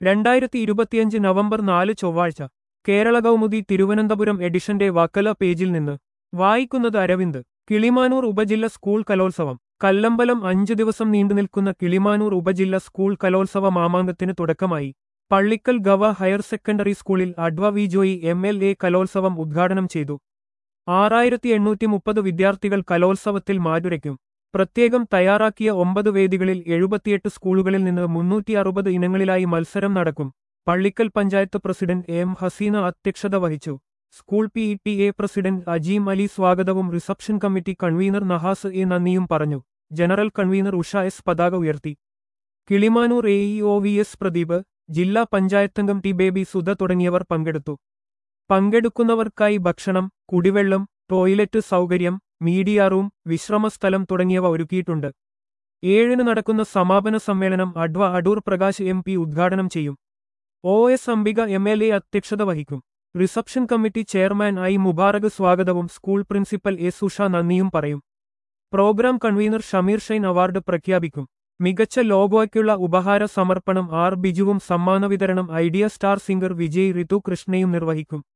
രണ്ടായിരത്തി ഇരുപത്തിയഞ്ച് നവംബർ നാല് ചൊവ്വാഴ്ച കേരള കൗമുദി തിരുവനന്തപുരം എഡിഷന്റെ വക്കല പേജിൽ നിന്ന് വായിക്കുന്നത് അരവിന്ദ് കിളിമാനൂർ ഉപജില്ല സ്കൂൾ കലോത്സവം കല്ലമ്പലം അഞ്ചു ദിവസം നീണ്ടുനിൽക്കുന്ന കിളിമാനൂർ ഉപജില്ല സ്കൂൾ കലോത്സവ മാമാങ്കത്തിന് തുടക്കമായി പള്ളിക്കൽ ഗവ ഹയർ സെക്കൻഡറി സ്കൂളിൽ adv V Joy M L A കലോത്സവം ഉദ്ഘാടനം ചെയ്തു ആറായിരത്തി എണ്ണൂറ്റി മുപ്പത് വിദ്യാർത്ഥികൾ കലോത്സവത്തിൽ മാറ്റുരയ്ക്കും പ്രത്യേകം തയ്യാറാക്കിയ ഒമ്പത് വേദികളിൽ എഴുപത്തിയെട്ട് സ്കൂളുകളിൽ നിന്ന് മുന്നൂറ്റി അറുപത് ഇനങ്ങളിലായി മത്സരം നടക്കും പള്ളിക്കൽ പഞ്ചായത്ത് പ്രസിഡന്റ് എം ഹസീന അധ്യക്ഷത വഹിച്ചു school P T A president Ajeem Ali സ്വാഗതവും reception committee convener Nahas A നന്ദിയും പറഞ്ഞു ജനറൽ കൺവീനർ ഉഷ എസ് പതാക ഉയർത്തി Kilimanoor A E O V S Pradeep ജില്ലാ പഞ്ചായത്തംഗം ടി ബേബി സുധ തുടങ്ങിയവർ പങ്കെടുത്തു പങ്കെടുക്കുന്നവർക്കായി ഭക്ഷണം കുടിവെള്ളം ടോയ്ലറ്റ് സൗകര്യം മീഡിയ റൂം വിശ്രമസ്ഥലം തുടങ്ങിയവ ഒരുക്കിയിട്ടുണ്ട് ഏഴിന് നടക്കുന്ന സമാപന സമ്മേളനം adv Adoor Prakash M P ഉദ്ഘാടനം ചെയ്യും O S Ambika M L A അധ്യക്ഷത വഹിക്കും reception committee chairman I Mubarak സ്വാഗതവും സ്കൂൾ പ്രിൻസിപ്പൽ എസ് ഉഷ നന്ദിയും പറയും programme convener Shameer Shine award പ്രഖ്യാപിക്കും മികച്ച ലോഗോയ്ക്കുള്ള ഉപഹാര സമർപ്പണം ആർ ബിജുവും സമ്മാന വിതരണം Idea star singer Vijay Ritu കൃഷ്ണയും നിർവഹിക്കും